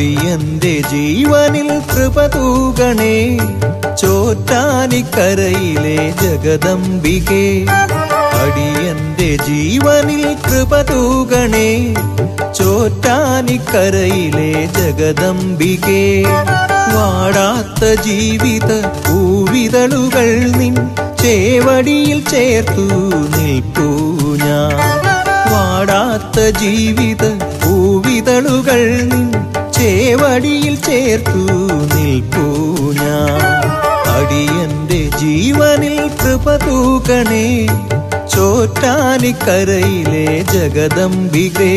അടിയന്റെ ജീവനിൽ കൃപ തൂകണേ ചോറ്റാനിക്കരയിലെ ജഗദംബികേ അടിയന്റെ ജീവനിൽ കൃപ തൂകണേ ചോറ്റാനിക്കരയിലെ ജഗദംബികേ വാടാത്ത ജീവിത പൂവിതളുകൾ നിൻ ചേവടിയിൽ ചേർത്തു നിൽപ്പൂ ഞാൻ വാടാത്ത ജീവിത പൂവിതളുകൾ നിൻ ചേവടിയിൽ ചേർത്തു നിൽപ്പൂ ഞാൻ അടിയന്റെ ജീവനിൽ കൃപ തൂകണേ ചോറ്റാനിക്കരയിലെ ജഗദംബികേ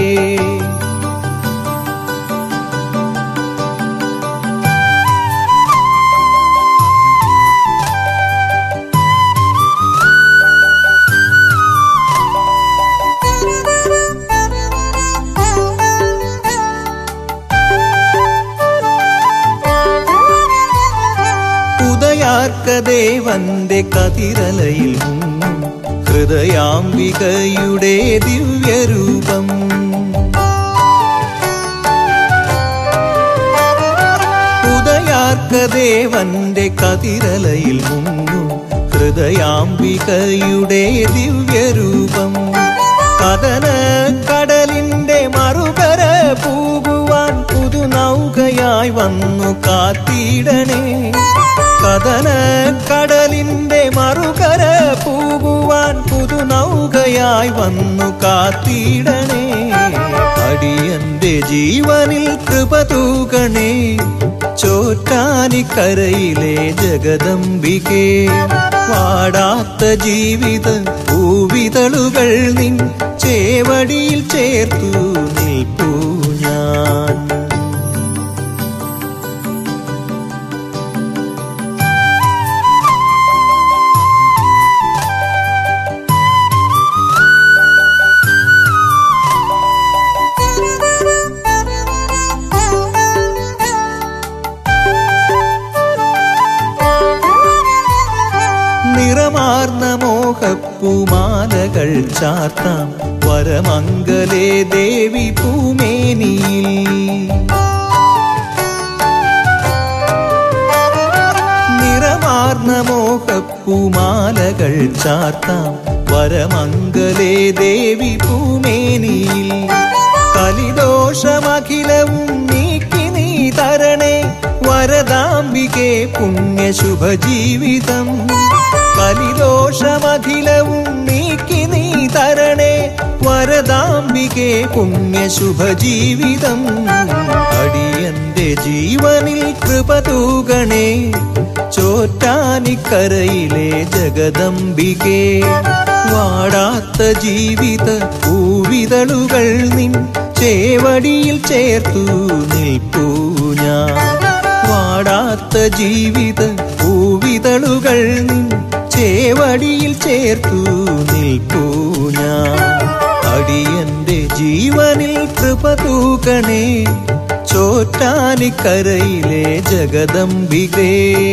ഉദയാർക്കദേവന്റെ കതിരലയിൽ മുങ്ങും ഹൃദയാംബികയുടെ ദിവ്യരൂപം ഉദയാർക്കദേവന്റെ കതിരലയിൽ മുങ്ങും ഹൃദയാംബികയുടെ ദിവ്യരൂപം കഥന കടലിന്റെ മറുകര പൂകുവാൻ പുതുനൗകയായി വന്നു കാത്തിടണേ കഥന കടലിന്റെ മറുകര പൂകുവാൻ പുതുനൗകയായി വന്നു കാത്തിടണേ അടിയന്റെ ജീവനിൽ കൃപ തൂകണേ ചോറ്റാനിക്കരയിലെ ജഗദംബികേ വാടാത്ത ജീവിത പൂവിതളുകൾ നിൻ ചേവടിയിൽ ചേർത്തു നിൽപ്പൂ ഞാൻ നിറമാർന്ന മോഹപ്പൂമാലകൾ ചാർത്താം വരമംഗലേ ദേവി പൂമേനിയിൽ നിറമാർന്ന മോഹപ്പൂമാലകൾ ചാർത്താം വരമംഗലേ ദേവി പൂമേനിയിൽ കലിദോഷമഖിലവും നീക്കി നീ തരണേ വരദാംബികെ പുണ്യശുഭജീവിതം കലിദോഷമഖിലവും നീക്കി നീ തരണേ വരദാംബികെ പുണ്യശുഭജീവിതം അടിയന്റെ ജീവനിൽ കൃപ തൂകണേ ചോറ്റാനിക്കരയിലെ ജഗദംബികേ വാടാത്ത ജീവിത പൂവിതളുകൾ നിൻ ചേവടിയിൽ ചേർത്തു നിൽപ്പൂ ഞാൻ വാടാത്ത ജീവിത പൂവിതളുകൾ നിൻ ചേവടിയിൽ ചേർത്തു നിൽപ്പൂ ഞാൻ അടിയന്റെ ജീവനിൽ കൃപ തൂകണേ ചോറ്റാനിക്കരയിലെ ജഗദംബികേ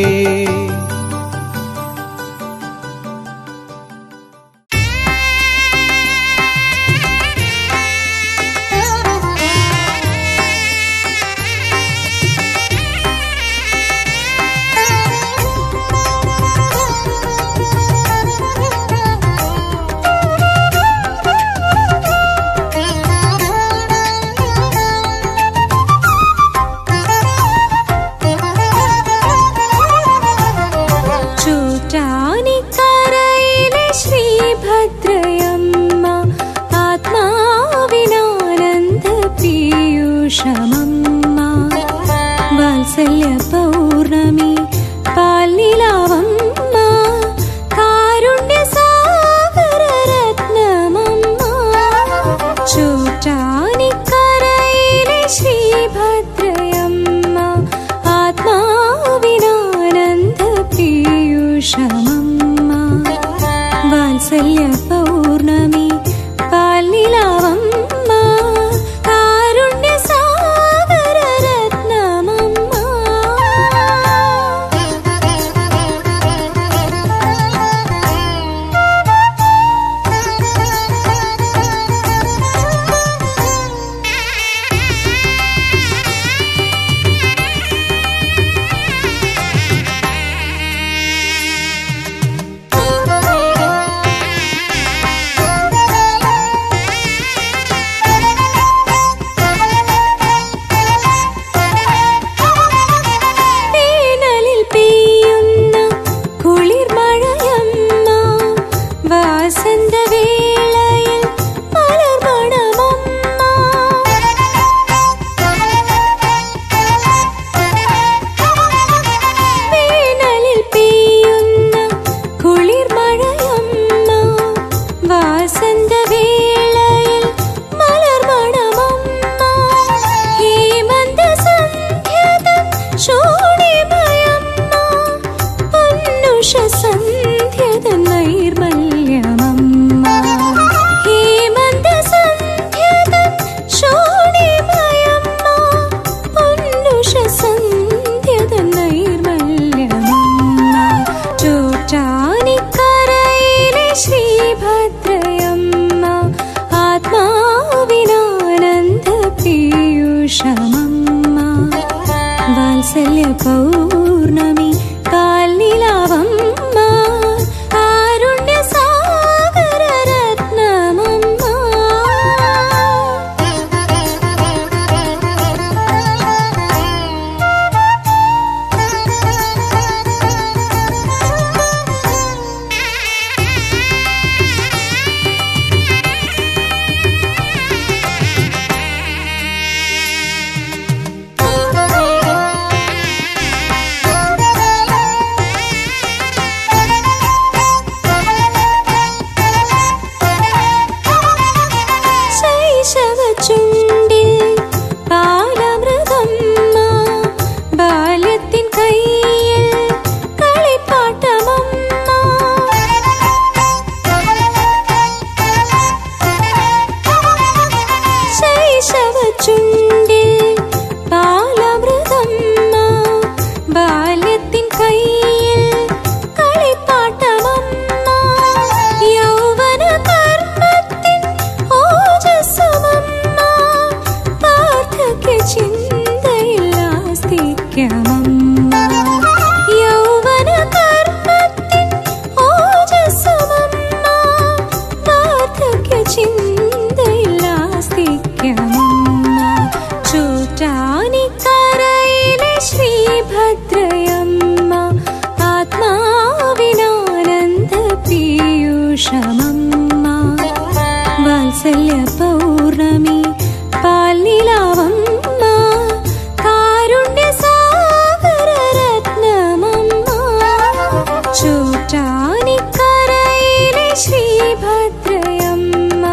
ചൂറ്റാനിക്കരയിലെ ശ്രീഭദ്രയമ്മ ആത്മാവിനാനന്ദ പീയൂഷമമ്മ വാത്സല്യ പൗർണമി പാൽനിലാവമ്മ കാരുണ്യ സാഗര രത്നമമ്മ ചൂറ്റാനിക്കരയിലെ ശ്രീഭദ്രയമ്മ ആത്മാവിനാനന്ദ പീയൂഷമമ്മ വാത്സല്യ പൗർണമി പാൽനിലാവമ്മ കാരുണ്യ സാഗര രത്നമമ്മ വസന്തവേളയിൽ മലർമണമമ്മ വേനലിൽ പെയ്യുന്ന കുളിർമഴയമ്മ വാസന്തവേളയിൽ മലർമണമമ്മ ഹേമന്തസന്ധ്യതൻ ശോണിമയമ്മ പൊന്നുഷസന്ധ്യതൻ നൈർമല്യമമ്മ ഹേമന്തസന്ധ്യതൻ ശോണിമയമ്മ പൊന്നുഷസന്ധ്യതൻ നൈർമല്യമമ്മ ചോറ്റാനിക്കരയിലെ ശ്രീഭദ്രയമ്മ ആത്മാവിനാനന്ദ പീയൂഷമമ്മ വാത്സല്യ പൗർണമി കാൽനിലാവമ്മ കാരുണ്യ സാഗര ശൈശവ ചുണ്ടിൽ പാലമൃതമ്മ ബാല്യത്തിൻ കയ്യിൽ കളിപ്പാട്ടമമ്മ ശൈശവ ചുണ്ടിൽ പാലമൃതമ്മ ബാല്യത്തിൻ കയ്യിൽ കളിപ്പാട്ടമമ്മ യൗവന കർമ്മത്തിൻ ഓജസ്സുമമ്മ വാർദ്ധക്യ ചിന്തയിൽ ആസ്തിക്യമമ്മ യൗവന കർമ്മത്തിൻ ഓജസ്സുമമ്മ വാർദ്ധക്യ ചിന്തയിൽ ആസ്തിക്യമമ്മ ചോറ്റാനിക്കരയിലെ ശ്രീഭദ്രയമ്മ ആത്മാവിനാനന്ദ പീയൂഷമമ്മ വാത്സല്യ പൗർണമി പാൽനിലാവമ്മ കാരുണ്യ സാഗര രത്നമമ്മ ചോറ്റാനിക്കരയിലെ ശ്രീഭദ്രയമ്മ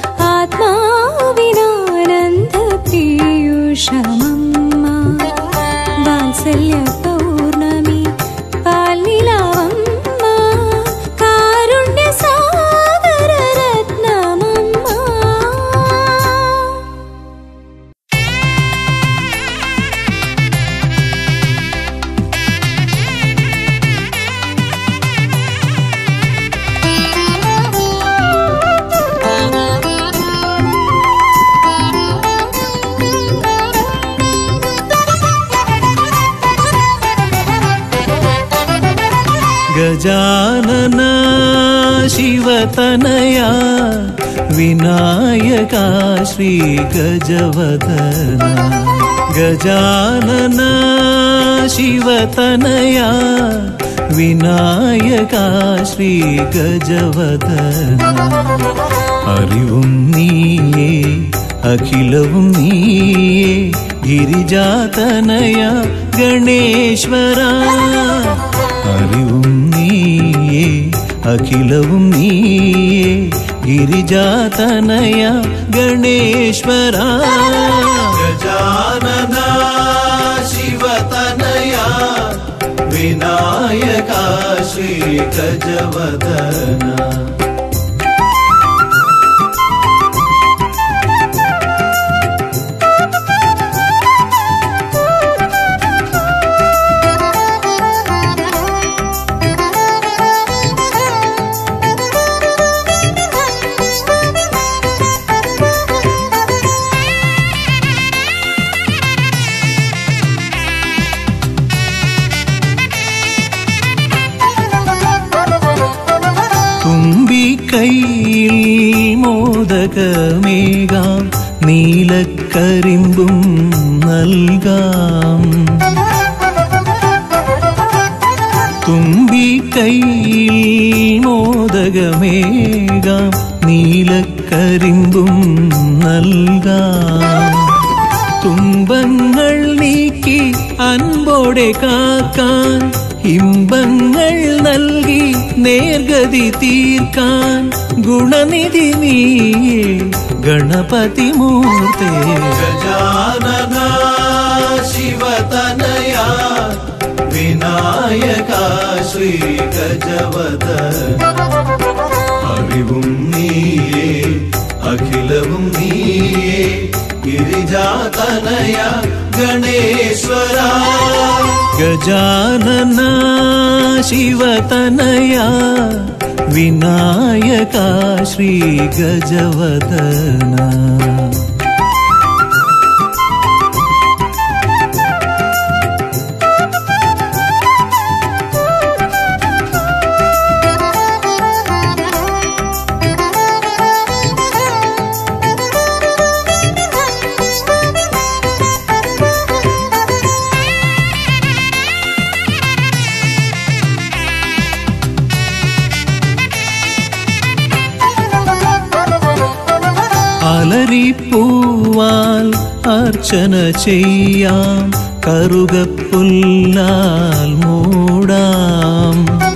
ആത്മാവിനാനന്ദ പീയൂഷമമ്മ വാത്സല്യ പൗർണമി പാൽനിലാവമ്മ കാരുണ്യ സാഗര രത്നമമ്മ ಗಜಾನನ ಶಿವತನಯ ವಿನಾಯಕ ಶ್ರೀ ಗಜವದನ ಗಜಾನನ ಶಿವತನಯ വിനായക ശ്രീ ഗജവദന അറിവും നീയേ അഖിലവും നീയേ ഗിരിജാതനയ ഗണേശ്വര അറിവും നീയേ അഖിലവും നീയേ ഗിരിജാതനയ ഗണേശ്വര ഗജാനന ശിവതനയ ವಿನಾಯಕ ಶ್ರೀ ಗಜವದನ തുമ്പിക്കൈയിൽ മോദകമേകാം നീലക്കരിമ്പും നൽകാം തുമ്പിക്കൈയിൽ കൈയിൽ മോദകമേകാം നീലക്കരിമ്പും നൽകാം തുമ്പങ്ങൾ നീക്കി അൻപോടെ കാക്കാൻ ഇമ്പങ്ങൾ നൽകി നേർഗതി തീർക്കാൻ ഗുണനിധി നീയേ ഗണപതി മൂർത്തേ ഗജാനന ശിവതനയ വിനായക ശ്രീ ഗജവദ അറിവും നീയേ അഖിലവും നീയേ ഗിരിജാതനയ ഗണേശ്വര ഗജാനന ശിവതനയ വിനായക ശ്രീ ഗജവദന അലരിപ്പൂവാൽ അർച്ചന ചെയ്യാം കറുകപ്പുല്ലാൽ മൂടാം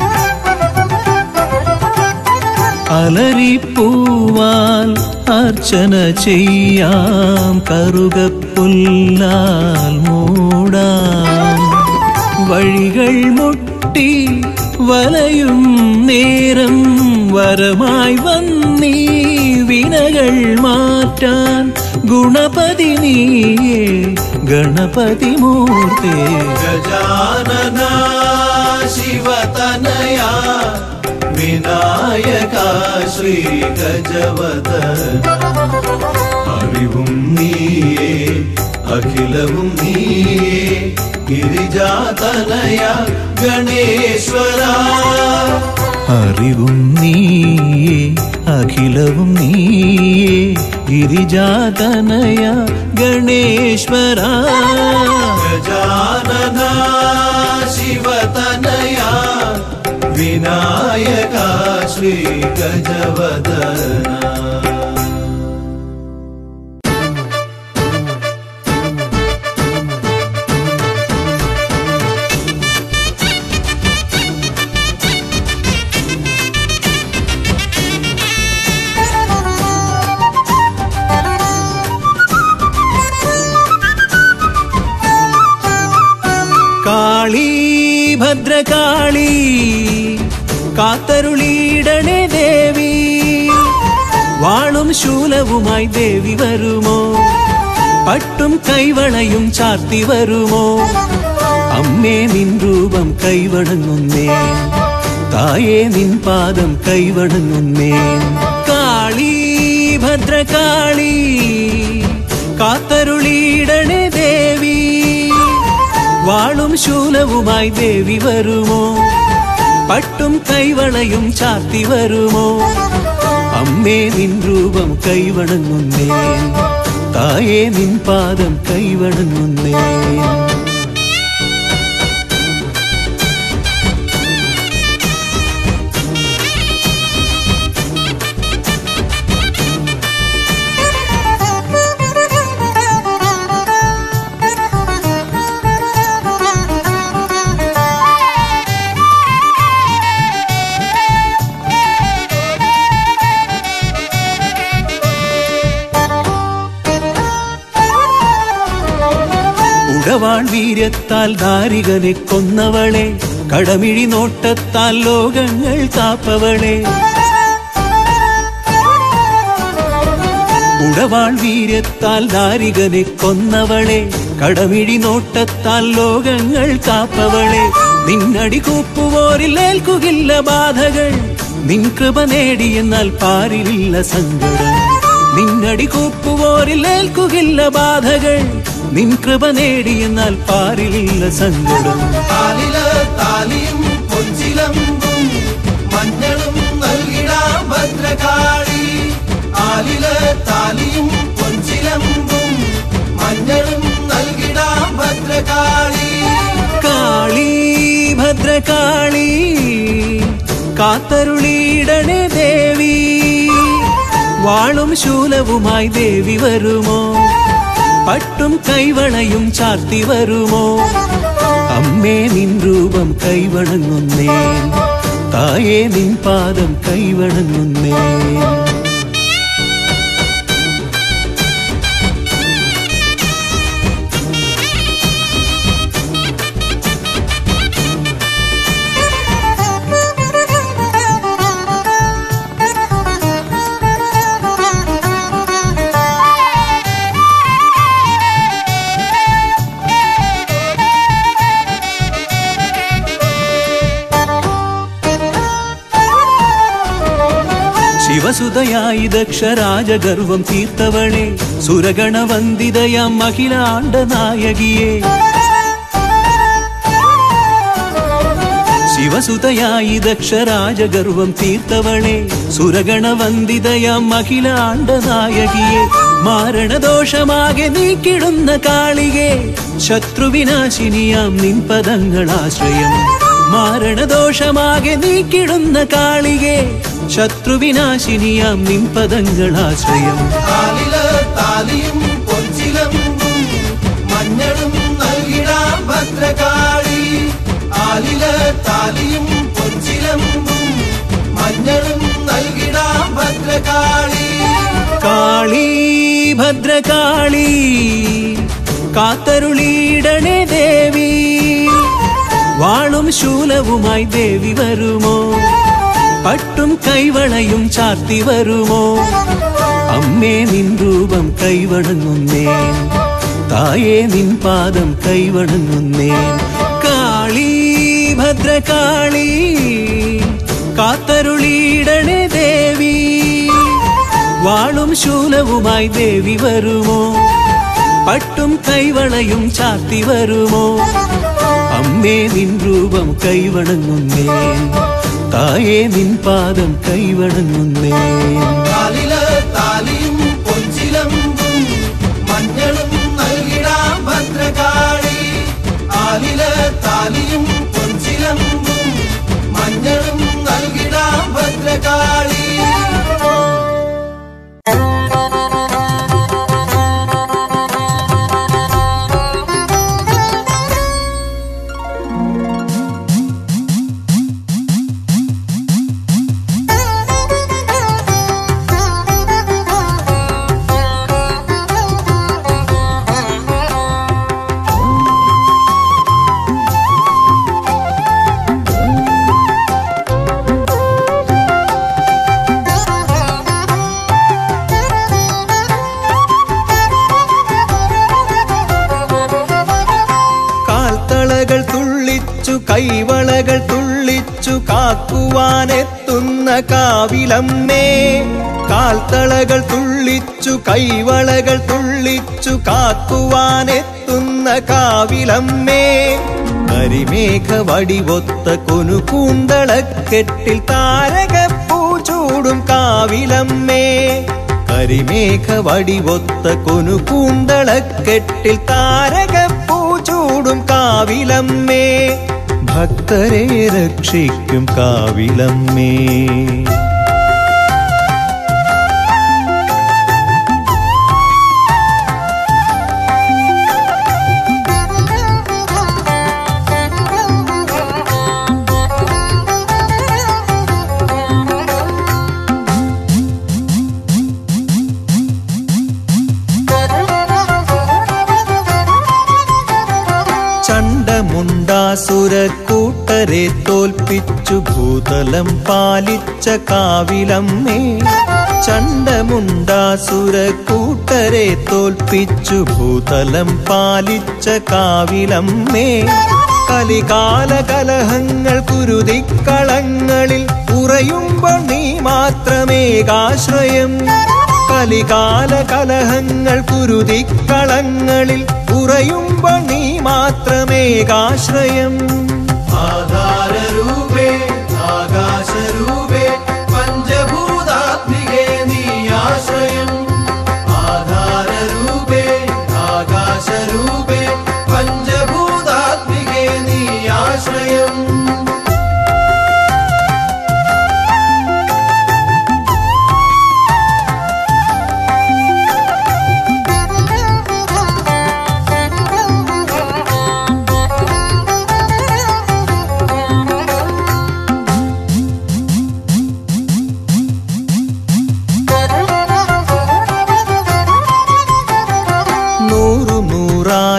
അലരിപ്പൂവാൽ അർച്ചന ചെയ്യാം കറുകപ്പുല്ലാൽ മൂടാം വഴികൾ മുട്ടി വലയും നേരം വരമായി വന്നീ വിനകൾ മാറ്റാൻ ഗുണപതി നീയേ ഗണപതി മൂർത്തേ ഗജാനന ശിവതനയ വിനായക ശ്രീ ഗജവദ അറിവും നീയേ അഖിലവും നീയേ ഗിരിജാതനയ ഗണേശ്വര അറിവും നീയേ അഖിലവും നീയേ ഗിരിജാതനയ ഗണേശ്വര ഗജാനന ശിവതനയ വിനായക ശ്രീ ഗജവദന കാളി ഭദ്രകാളി കാത്തരുളീടണേ ദേവി വാളും ശൂലവുമായി ദേവി വരുമോ പട്ടും കൈവളയും ചാർത്തി വരുമോ അമ്മേ നിൻ രൂപം കൈവണങ്ങുന്നേ തായേ നിൻ പാദം കൈവണങ്ങുന്നേ കാളി ഭദ്രകാളി കാത്തരുളീടണേ ദേവി വാളും ശൂലവുമായി ദേവി വരുമോ പട്ടും കൈവളയും ചാർത്തി വരുമോ അമ്മേ നിൻ രൂപം കൈവണങ്ങുന്നേ തായേ നിൻ പാദം കൈവണങ്ങുന്നേ ഉടവാൾ വീര്യത്താൽ ദാരികനെ കൊന്നവളെ കടമിഴി നോട്ടത്താൽ ലോകങ്ങൾ കാപ്പവളെ ഉടവാൾ വീര്യത്താൽ ദാരികനെ കൊന്നവളെ കടമിഴി നോട്ടത്താൽ ലോകങ്ങൾ കാപ്പവളെ നിന്നടി കൂപ്പുവോരിൽ ഏൽക്കുകില്ല ബാധകൾ നിൻ കൃപ നേടിയെന്നാൽ പാരിലില്ല സങ്കടം നിന്നടി കൂപ്പുവോരിൽ ഏൽക്കുകില്ല ബാധകൾ നിൻ കൃപ നേടിയെന്നാൽ പാരിലില്ല സങ്കടം താലില താലിയും പൊഞ്ചിലമ്പും മഞ്ഞളും നൽകിടാം ഭദ്രകാളി ആലില താലിയും പൊഞ്ചിലമ്പും മഞ്ഞളും നൽകിടാം ഭദ്രകാളി കാളി ഭദ്രകാളി കാത്തരുളിയിടണേ ദേവി വാളും ശൂലവുമായി ദേവി വരുമോ പട്ടും കൈവളയും ചാർത്തി വരുമോ അമ്മേ നിൻ രൂപം കൈവണങ്ങുന്നേ തായേ നിൻ പാദം കൈവണങ്ങുന്നേ ശിവസുതയായി ദക്ഷരാജഗർവം തീർത്തവളെ സുരഗണവന്ദിതയാം മഹിളാണ്ട നായകിയെ ശിവസുതയായി ദക്ഷരാജഗർവം തീർത്തവളെ സുരഗണവന്ദിതയാം മഹിളാണ്ട നായകിയെ മാരണദോഷമാകെ നീക്കിടുന്ന കാളികെ ശത്രുവിനാശിനിയാം നിൻ പദങ്ങളാശ്രയം മാരണദോഷമാകെ നീക്കിടുന്ന കാളികെ ശത്രുവിനാശിനിയാം നിൻ പദങ്ങളാശ്രയം കാലില് താലിയും പൊഞ്ചിലമ്പും മഞ്ഞളും നൽകിടാം ഭദ്രകാളി ആലില് താലിയും പൊഞ്ചിലമ്പും മഞ്ഞളും നൽകിടാം ഭദ്രകാളി കാളി ഭദ്രകാളി കാത്തരുളിയിടണേ ദേവി വാളും ശൂലവുമായി ദേവി വരുമോ പട്ടും കൈവളയും ചാർത്തി വരുമോ അമ്മേ നിൻ രൂപം കൈവണങ്ങുന്നേ തായേ നിൻ പാദം കൈവണങ്ങുന്നേ കാളി ഭദ്രകാളി കാത്തരുളിയിടണേ ദേവി വാളും ശൂലവുമായി ദേവി വരുമോ പട്ടും കൈവളയും ചാർത്തി വരുമോ അമ്മേ നിൻ രൂപം കൈവണങ്ങുന്നേ തായേ നിൻ പാദം കൈവണങ്ങുന്നേ കാലില് താലിയും പൊഞ്ചിലമ്പും മഞ്ഞളും നൽകിടാം ഭദ്രകാളി ആലില് താലിയും പൊഞ്ചിലമ്പും മഞ്ഞളും നൽകിടാം ഭദ്രകാളി കാൽത്തളകൾ തുള്ളിച്ചു കൈവളകൾ തുള്ളിച്ചു കാക്കുവാനെത്തുന്ന കാവിലമ്മേ കാൽത്തളകൾ തുള്ളിച്ചു കൈവളകൾ തുള്ളിച്ചു കാക്കുവാനെത്തുന്ന കാവിലമ്മേ കരിമേഘ വടിവൊത്ത കൊനുകൂന്തളക്കെട്ടിൽ താരകപ്പൂ ചൂടും കാവിലമ്മേ കരിമേഘ വടിവൊത്ത കൊനുകൂന്തളക്കെട്ടിൽ താരകപ്പൂ ചൂടും കാവിലമ്മേ ഭക്തരെ രക്ഷിക്കും കാവിലമ്മേ ചണ്ടമുണ്ടാസുരക്കൂട്ടരെ തോൽപ്പിച്ചു ഭൂതലം പാലിച്ച കാവിലമ്മേ ചണ്ടമുണ്ടാസുരക്കൂട്ടരെ തോൽപ്പിച്ചു ഭൂതലം പാലിച്ച കാവിലമ്മേ കലികാല കലഹങ്ങൾ കുരുതിക്കളങ്ങളിൽ ഉറയുമ്പോൾ നീ മാത്രമേകാശ്രയം കലികാല കലഹങ്ങൾ കുരുതിക്കളങ്ങളിൽ ഉറയുമ്പോൾ നീ മാത്രമേകാശ്രയം ആധാരരൂപേ ആകാശരൂപേ പഞ്ചഭൂതാത്മികേ നീ ആശ്രയം ആധാരരൂപേ ആകാശരൂപേ പഞ്ചഭൂതാത്മികേ നീ ആശ്രയം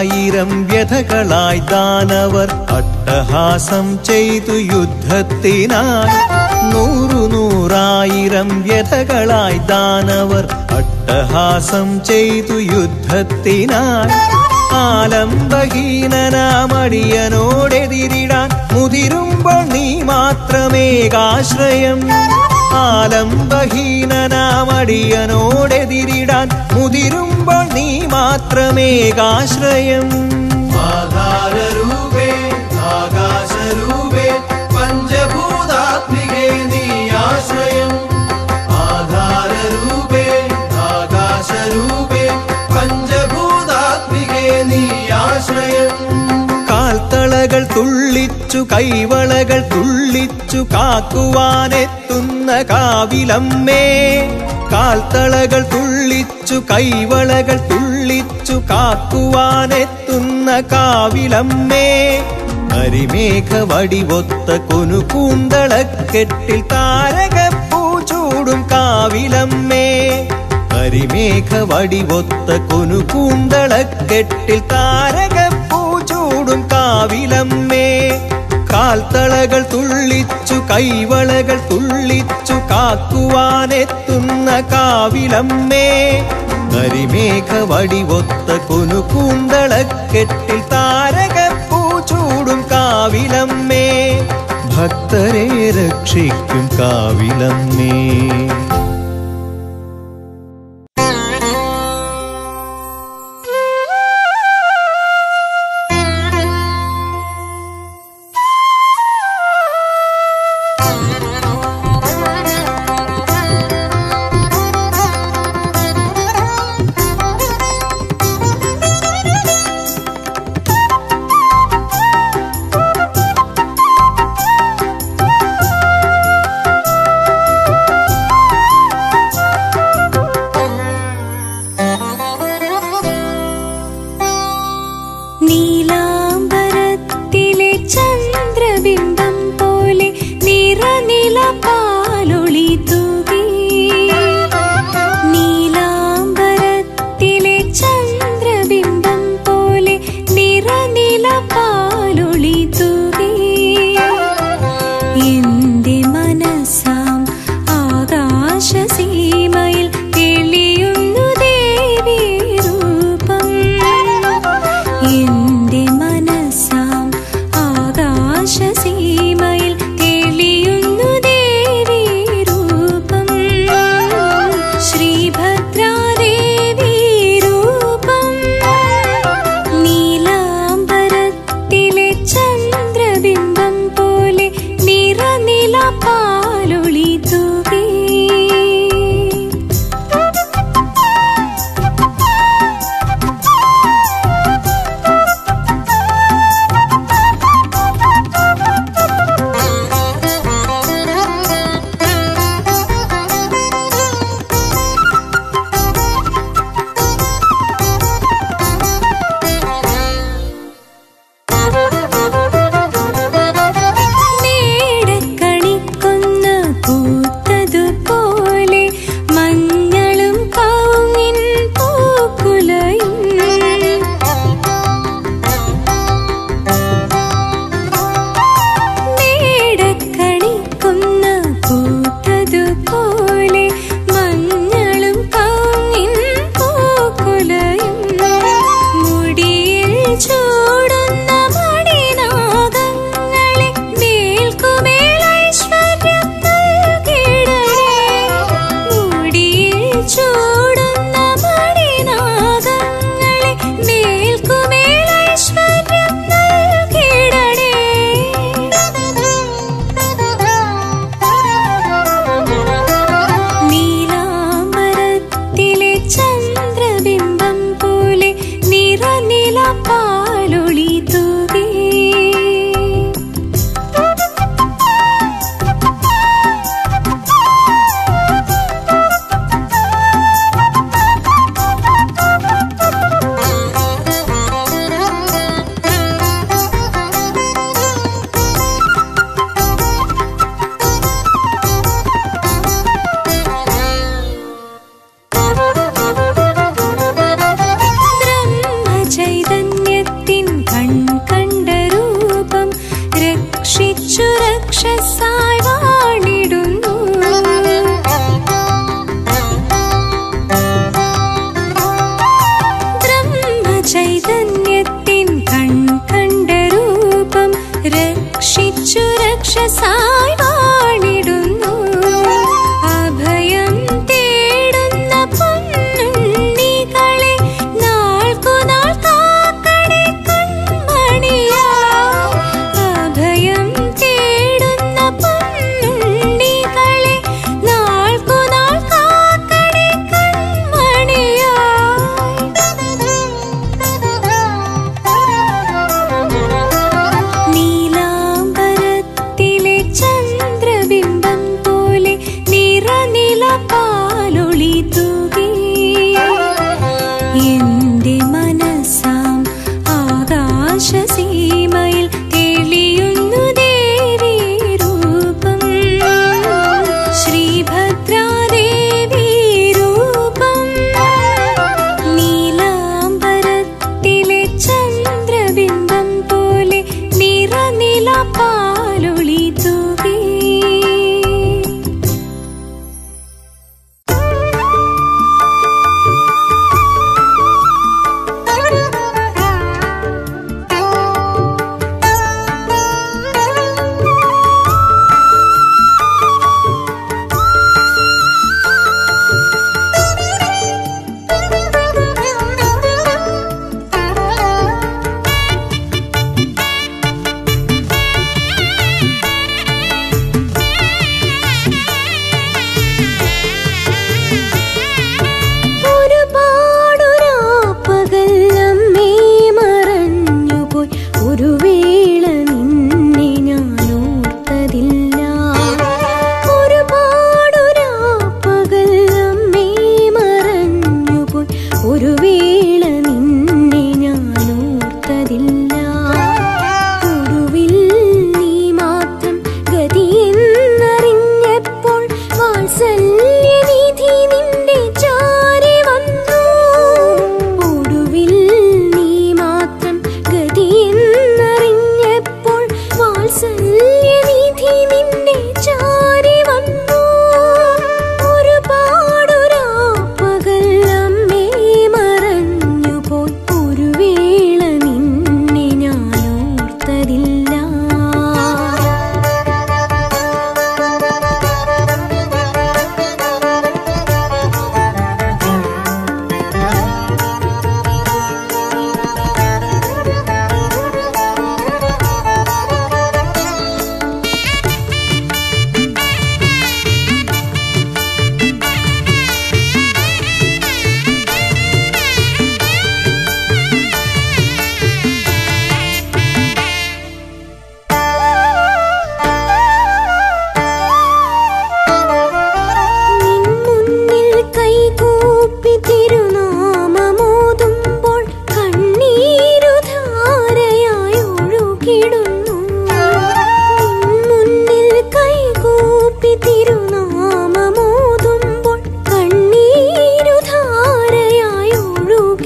നൂറായിരം വ്യഥകളായി ദാനവർ അട്ടഹാസം ചെയ്തു യുദ്ധത്തിനായി നൂറു നൂറായിരം വ്യഥകളായി ദാനവർ അട്ടഹാസം ചെയ്തു യുദ്ധത്തിനായി ആലംബഹീനനാമടിയനോടെതിരിടാൻ മുതിരുമ്പോൾ നീ മാത്രമേകാശ്രയം ആലംബഹീനനാമടിയനോടെതിരിടാൻ മുതിരുമ്പോൾ നീ മാത്രമേകാശ്രയം ആധാരരൂപേ ആകാശരൂപേ പഞ്ചഭൂതാത്മികേ നീ ആശ്രയം ആധാരരൂപേ ആകാശരൂപേ പഞ്ചഭൂതാത്മികേ നീ ആശ്രയം കാൽത്തളകൾ തുള്ളിച്ചു കൈവളകൾ തുള്ളിച്ചു കാക്കുവാനെത്തുന്ന കാവിലമ്മേ കാൽത്തളകൾ തുള്ളിച്ചു കൈവളകൾ തുള്ളിച്ചു കാക്കുവാനെത്തുന്ന കാവിലമ്മേ കരിമേഘ വടിവൊത്ത കൊനുകൂന്തളക്കെട്ടിൽ താരകപ്പൂ ചൂടും കാവിലമ്മേ കരിമേഘ വടിവൊത്ത കൊനുകൂന്തളക്കെട്ടിൽ താരകപ്പൂ ചൂടും കാവിലമ്മേ കാൽത്തളകൾ തുള്ളിച്ചു കൈവളകൾ തുള്ളിച്ചു കാക്കുവാനെത്തുന്ന കാവിലമ്മേ കരിമേഘ വടിവൊത്ത കൊനുകൂന്തളക്കെട്ടിൽ താരകപ്പൂ ചൂടും കാവിലമ്മേ ഭക്തരെ രക്ഷിക്കും കാവിലമ്മേ നീലാംബരത്തിലെ ചന്ദ്രബിംബം പോലെ നിറനില പാലൊളി തൂകി നീലാംബരത്തിലെ ചന്ദ്രബിംബം പോലെ നിറനില പാലൊളി തൂകി എന്റെ മനസ്സാം ആകാശസീമയിൽ തെളിയുന്നു ദേവി രൂപം എന്റെ മനസ്സാം ആകാശസീമയിൽ തെളിയുന്നു ദേവി രൂപം ശ്രീഭദ്രാദേവി രൂപം നീലാംബരത്തിലെ ചന്ദ്രബിംബം പോലെ നിറനില പാലൊളി തൂകി മേടക്കണിക്കൊന്ന പൂത്തതുപോലെ മഞ്ഞളും കൗങ്ങിൻ പൂക്കുലയും മേടക്കണിക്കൊന്ന പൂത്തതുപോലെ മഞ്ഞളും കൗങ്ങിൻ പൂക്കുലയും മുടിയിൽ ചൂടുന്ന മണിനാഗങ്ങളെ മേൽക്കുമേൽ ഐശ്വര്യം നൽകിടണേ മുടിയിൽ ചൂടുന്ന മണിനാഗങ്ങളെ മേൽക്കുമേൽ ഐശ്വര്യം നൽകിടണേ നീലാംബരത്തിലെ ചന്ദ്രബിംബം പോലെ നിറനില പാലൊളി തൂകി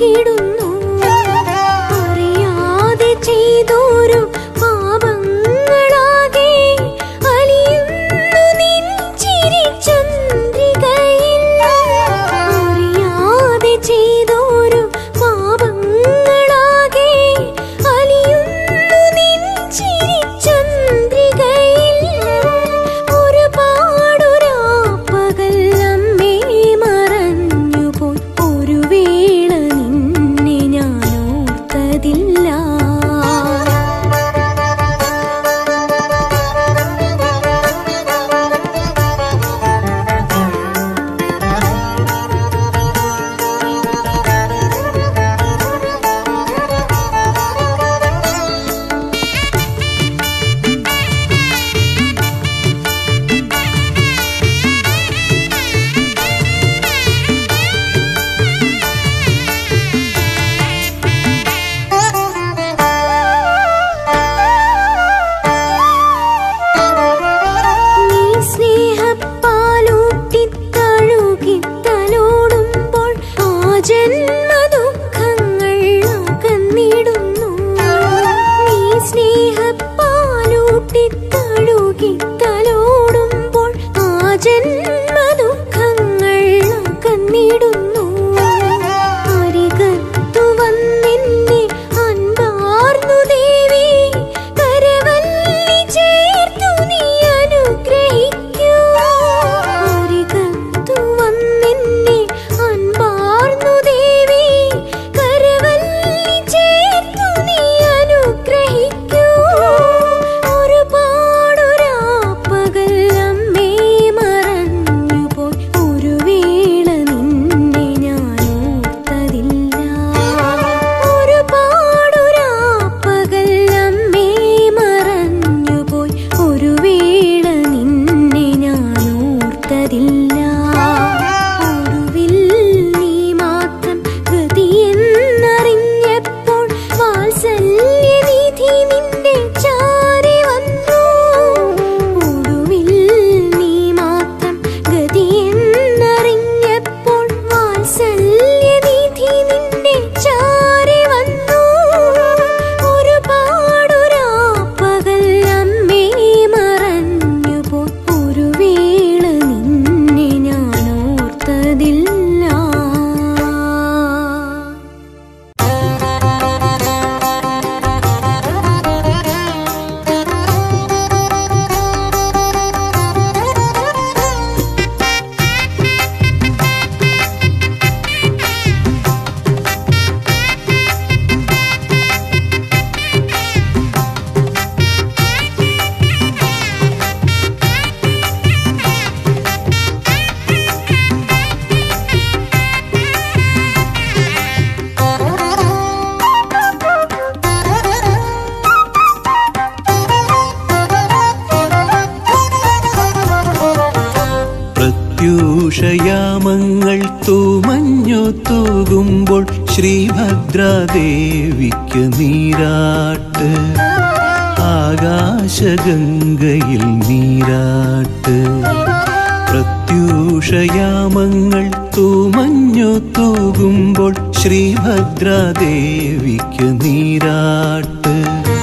പങ്കിടുന്നു അറിയാതെ ചെയ്തോരു പാപങ്ങളാകെ അലിയുന്നു നിൻ ചിരിച്ചന്ദ്രികയിൽ അറിയാതെ ചെയ്തോരു പാപങ്ങളാകെ അലിയുന്നു നിൻ ചിരിച്ചന്ദ്രികയിൽ ഒരുപാടൊരാപ്പകൽ അമ്മേ മറഞ്ഞുപോയി ഒരു വേള നിന്നെ ഞാൻ ഓർത്തതില്ല നീ സ്നേഹപ്പാലൂട്ടി തഴുകി തലോടുമ്പോൾ ആ ജന്മദുഃഖങ്ങൾ അകന്നിടുന്നു നീ സ്നേഹപ്പാലൂട്ടി തഴുകി തലോടുമ്പോൾ ആ ജന്മദുഃഖങ്ങൾ അകന്നിടുന്നു അരികത്തു വന്നെന്നെ അൻപാർന്നു ദേവി കരവല്ലി ചേർത്തു നീ അനുഗ്രഹിക്കൂ അരികത്തു വന്നെന്നെ അൻപാർന്നു ദേവി കരവല്ലി ചേർത്തു നീ അനുഗ്രഹിക്കൂ ഒരുപാടൊരാപ്പകൽ അമ്മേ മറഞ്ഞുപോയി ഒരു വേള നിന്നെ ഞാൻ ഓർത്തതില്ല ഒരുപാടൊരാപ്പകൽ അമ്മേ മറഞ്ഞുപോയി ഒരു വേള നിന്നെ ഞാൻ ഓർത്തതില്ല ഒടുവിൽ നീ മാത്രം ഗതിയെന്നറിഞ്ഞപ്പോൾ വാത്സല്യനിധി നിന്റെ ചാരി വന്നു ഒടുവിൽ നീ മാത്രം ഗതിയെന്നറിഞ്ഞപ്പോൾ വാത്സല്യനിധി നിന്റെ ചാരി വന്നു ഒരുപാടൊരാപ്പകൽ അമ്മേ മറഞ്ഞുപോയി ഒരു വേള നിന്നെ ഞാൻ ഓർത്തതില്ല പ്രത്യൂഷയാമങ്ങൾ തൂമഞ്ഞു തൂകുമ്പോൾ ശ്രീഭദ്രാദേവിക്ക് നീരാട്ട് ആകാശഗംഗയിൽ നീരാട്ട് പ്രത്യൂഷയാമങ്ങൾ തൂമഞ്ഞു തൂകുമ്പോൾ ശ്രീഭദ്രാദേവിക്ക് നീരാട്ട്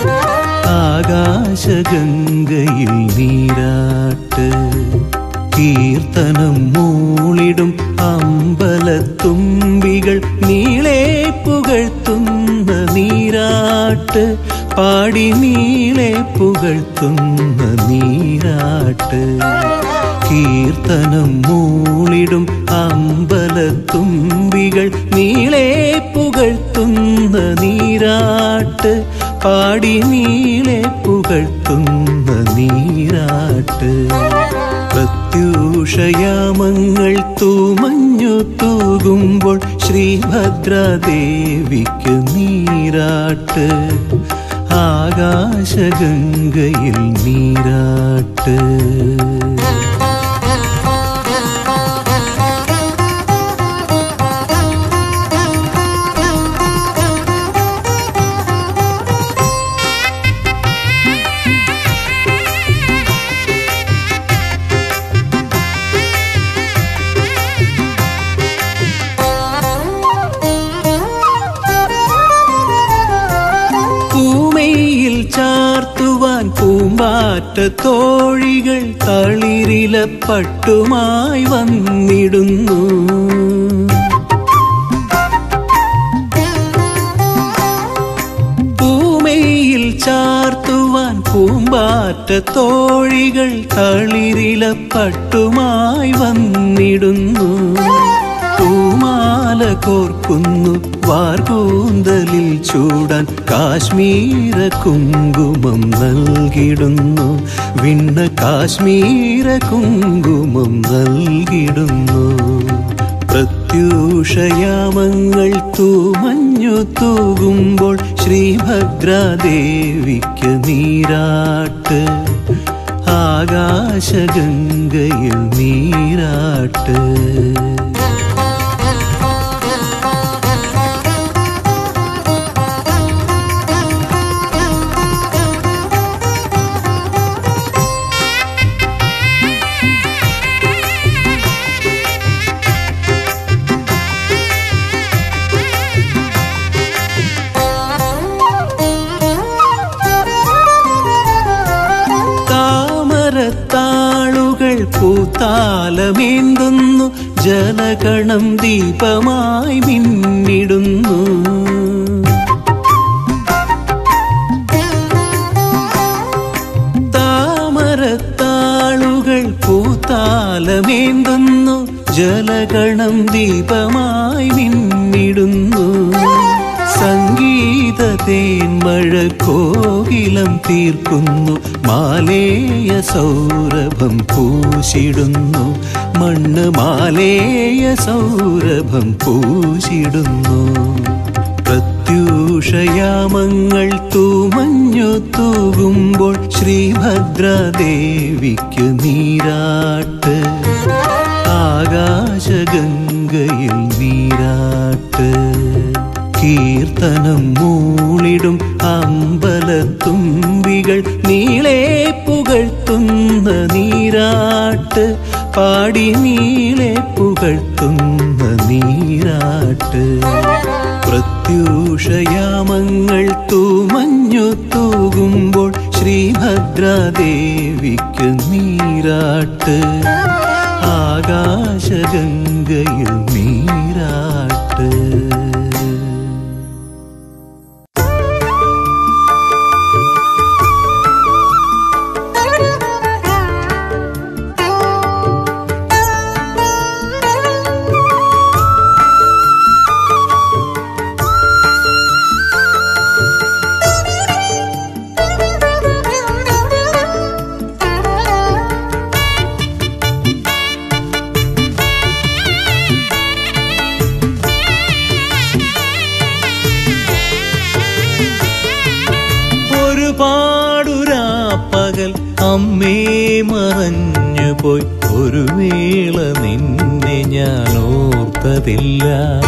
ആകാശഗംഗയിൽ നീരാട്ട് കീർത്തനം മൂളിടും അമ്പലത്തുമ്പികൾ നീളെ പുകഴ്ത്തുന്ന നീരാട്ട് പാടി നീളെ പുകഴ്ത്തുന്ന നീരാട്ട് കീർത്തനം മൂളിടും അമ്പലത്തുമ്പികൾ നീളെ പുകഴ്ത്തുന്ന നീരാട്ട് പാടി നീളെ പുകഴ്ത്തുന്ന നീരാട്ട് പ്രത്യൂഷയാമങ്ങൾ തൂമഞ്ഞു തൂകുമ്പോൾ ശ്രീഭദ്രാദേവിക്ക് നീരാട്ട് ആകാശഗംഗയിൽ നീരാട്ട് ആ പൂമ്പാറ്റ തോഴികൾ തളിരില പട്ടുമായി വന്നിടുന്നു പൂമയിൽ ചാർത്തുവാൻ പൂമ്പാറ്റ തോഴികൾ തളിരില പട്ടുമായി വന്നിടുന്നു പൂമാല കോർക്കുന്നു വാർകൂന്തലിൽ ചൂടാൻ കാശ്മീര കുങ്കുമം നൽകിടുന്നു വിണ്ണ കാശ്മീര കുങ്കുമം നൽകിടുന്നു പ്രത്യൂഷയാമങ്ങൾ തൂമഞ്ഞു തൂകുമ്പോൾ ശ്രീഭദ്രാദേവിക്ക് നീരാട്ട് ആകാശഗംഗയിൽ നീരാട്ട് താമരത്താളുകൾ പൂത്താലമേന്തുന്നു ജലകണം ദീപമായി മിന്നിടുന്നു താമരത്താളുകൾ പൂത്താലമേന്തുന്നു ജലകണം ദീപമായി മിന്നിടുന്നു സംഗീത തേന്മഴ കോകിലം തീർക്കുന്നു മാലേയ സൗരഭം പൂശിടുന്നു മണ്ണ് മാലേയ സൗരഭം പൂശിടുന്നു പ്രത്യൂഷയാമങ്ങൾ തൂമഞ്ഞു തൂകുമ്പോൾ ശ്രീഭദ്രാദേവിക്ക് നീരാട്ട് ആകാശഗംഗയിൽ നീരാട്ട് കീർത്തനം മൂളിടും അമ്പലത്തുമ്പികൾ നീളെ പുകഴ്ത്തുന്ന നീരാട്ട് പാടി നീളെ പുകഴ്ത്തുന്ന നീരാട്ട് പ്രത്യൂഷയാമങ്ങൾ തൂമഞ്ഞു തൂകുമ്പോൾ ശ്രീഭദ്രാദേവിക്ക് നീരാട്ട് ആകാശഗംഗയിൽ നീരാട്ട് ഒരുപാടുരാപ്പകൽ അമ്മേ മറഞ്ഞു പോയി ഒരു വേള നിന്നെ ഞാൻ ഓർത്തതില്ല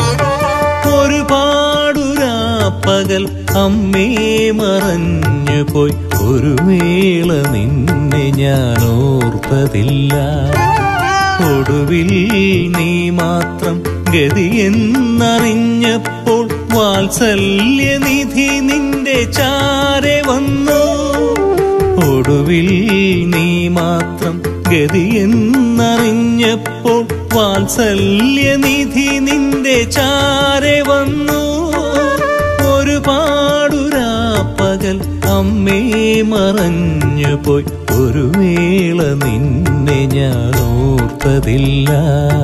ഒരുപാടുരാപ്പകൽ അമ്മേ മറഞ്ഞു പോയി ഒരു വേള നിന്നെ ഞാൻ ഓർത്തതില്ല ഒടുവിൽ നീ മാത്രം ഗതിയെന്നറിഞ്ഞപ്പോൾ വാത്സല്യനിധി നിന്റെ ചാരെ വന്നു ഒടുവിൽ നീ മാത്രം ഗതിയെന്നറിഞ്ഞപ്പോൾ വാത്സല്യനിധി നിന്റെ ചാരെ വന്നു ഒരുപാടുരാപ്പകൽ അമ്മേ മറഞ്ഞു പോയി ഒരു വേള നിന്നെ ഞാൻ ഓർത്തതില്ല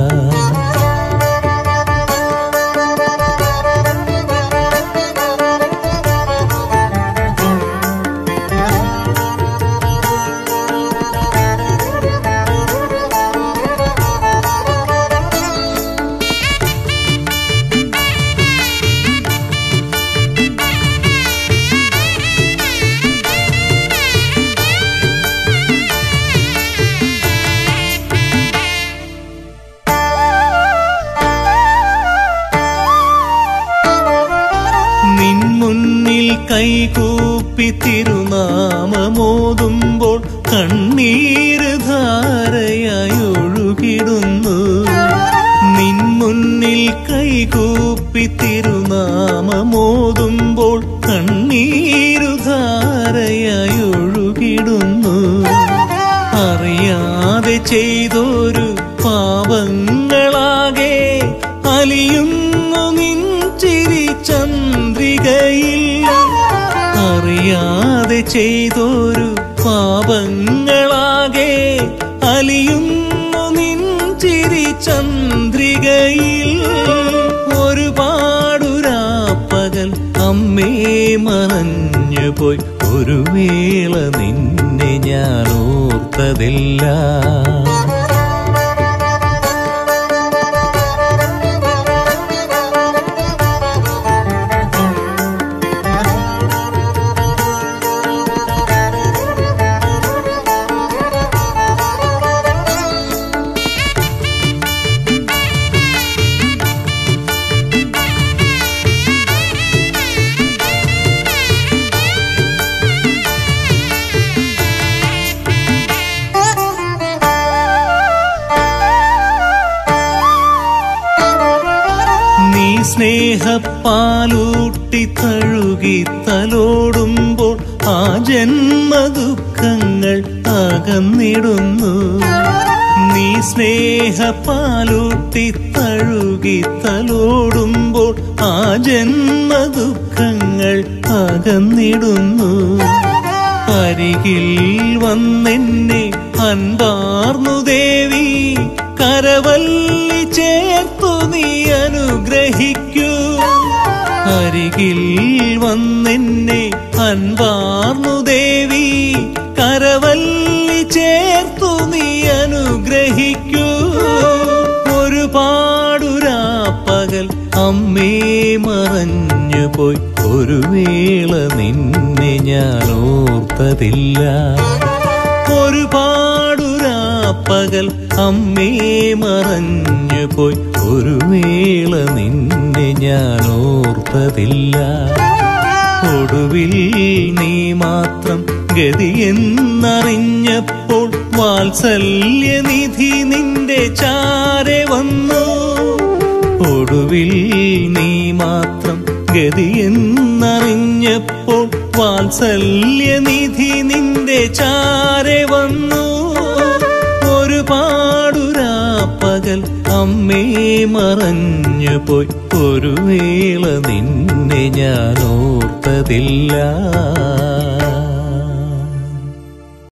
നിൻ മുന്നിൽ കൈകൂപ്പി തിരുനാമമോതുമ്പോൾ കണ്ണീര് ധാരയായി ഒഴുകിടുന്നു നിൻ മുന്നിൽ കൈകൂപ്പി തിരുനാമമോതുമ്പോൾ കണ്ണീരു ധാരയായി ഒഴുകിടുന്നു ചെയ്തൊരു പാപങ്ങളാകെ അലിയുന്നു നിൻ ചിരി ചന്ദ്രികയിൽ അറിയാതെ ചെയ്തൊരു പാപങ്ങളാകെ അലിയുന്നു നിൻ ചിരി ചന്ദ്രികയിൽ ഒരുപാടുരാപ്പകൽ അമ്മേ മറഞ്ഞു പോയി ഒരു വേള നിന്നെ ഞാൻ ഓർത്തതില്ല നീ സ്നേഹപ്പാലൂട്ടി തഴുകി തലോടുമ്പോൾ ആ ജന്മദുഃഖങ്ങൾ അകന്നിടുന്നു നീ സ്നേഹപ്പാലൂട്ടി തഴുകി തലോടുമ്പോൾ ആ ജന്മദുഃഖങ്ങൾ അകന്നിടുന്നു അരികിൽ വന്നെന്നെ അൻപാർന്നു ദേവി കരവല്ലി ചേർത്തു നീ അനുഗ്രഹിക്കൂ അരികിൽ വന്നെന്നെ അൻപാർന്നു ദേവി കരവല്ലി ചേർത്തു നീ അനുഗ്രഹിക്കൂ ഒരുപാടുരാപ്പകൽ അമ്മേ മറഞ്ഞു പോയി ഒരു വേള നിന്നെ ഞാൻ ഓർത്തതില്ല ഒരുപാടുരാപ്പകൽ അമ്മേ മറഞ്ഞു പോയി ഒരു വേള നിന്നെ ഞാൻ ഓർത്തതില്ല ഒടുവിൽ നീ മാത്രം ഗതിയെന്നറിഞ്ഞപ്പോൾ വാത്സല്യനിധി നിന്റെ ചാരെ വന്നു ഒടുവിൽ നീ മാത്രം ഗതിയെന്നറിഞ്ഞപ്പോൾ വാത്സല്യനിധി നിന്റെ ചാരെ വന്നു ഒരുപാടുരാപ്പകൽ അമ്മേ മറഞ്ഞു പോയി ഒരു വേള നിന്നെ ഞാൻ ഓർത്തതില്ല